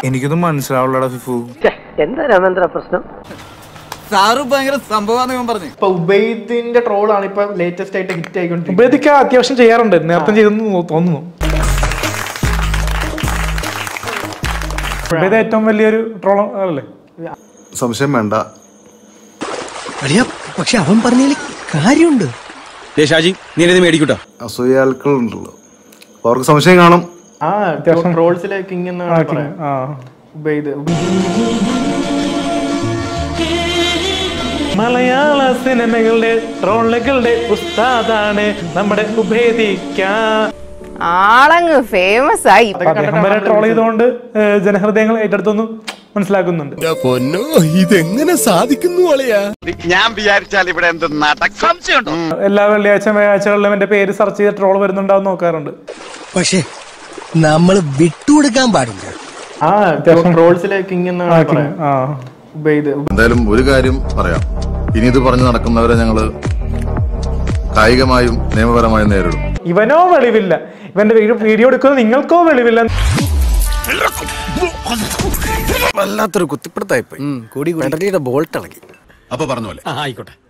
എനിക്കൊന്നും മനസ്സിലാവുള്ളടാ ഫിഫു എന്താ രാമേന്ദ്ര പ്രശ്നം സാറ് ഭയങ്കര സംഭവമാന്ന് ഇവൻ പറഞ്ഞു ഇപ്പൊ ഉബൈദിന്റെ ട്രോളാണ് ഇപ്പൊ ലേറ്റസ്റ്റ് ആയിട്ട് ഹിറ്റ് ആയിക്കൊണ്ടിരിക്കുന്നത് ഉപേദിക്ക അത്യാവശ്യം ചെയ്യാറുണ്ട് നേരത്തെ ചെയ്തെന്ന് തോന്നുന്നു ഉപേദ ഏറ്റവും വലിയൊരു ട്രോൾ അല്ലേ സംശയം വേണ്ട പക്ഷെ അവൻ പറഞ്ഞതിൽ കാര്യമുണ്ട് ഷാജി നീ എന്നെ മേടിക്കൂട്ടോ അസൂയ ആൾക്കാരുണ്ടല്ലോ അപ്പൊ അവർക്ക് സംശയം കാണും ആ ട്രോൾസിലെ കിങ് എന്നാണ് പറയാ ആ ഉബൈദ് മലയാള സിനിമകളുടെ ട്രോളുകളുടെ ഉസ്താദാണ് നമ്മുടെ ഉപേദിക്ക ആളങ്ങ് ഫേമസ് ആയി അദ്ദേഹം വരെ ട്രോൾ ചെയ്തുകൊണ്ട് ഏഹ്, ജനഹൃദയങ്ങൾ ഏറ്റെടുത്തൊന്നും മനസ്സിലാക്കുന്നുണ്ട് പൊന്നോ ഇതെങ്ങനെ സാധിക്കുന്നു അളിയാ ഞാൻ വിചാരിച്ചാൽ ഇവിടെ എന്ത് നടക്കം എല്ലാ വെള്ളിയാഴ്ച വ്യാഴ്ചകളിലും എന്റെ പേര് സെർച്ച് ചെയ്ത് ട്രോൾ വരുന്നുണ്ടാവും നോക്കാറുണ്ട് പക്ഷെ നമ്മൾ വിട്ടുകൊടുക്കാൻ പാടില്ല ആ ട്രോൾസിലെ കിങ് എന്നാണ് പറയാ ആ ഉബൈദ് എന്തായാലും ഒരു കാര്യം പറയാം ഇനി ഇത് പറഞ്ഞു നടക്കുന്നവരെ ഞങ്ങള് കായികമായും നിയമപരമായും നേരിടും ഇവനോ വെളിവില്ല ഇവന്റെ വീഡിയോ വീഡിയോ എടുക്കുന്നത് നിങ്ങൾക്കോ വെളിവില്ല വല്ലാത്തൊരു കുത്തിപ്പിടുത്തായിപ്പോയി കൂടി ബോൾട്ട് ഇളകി അപ്പൊ പറഞ്ഞ പോലെ ആയിക്കോട്ടെ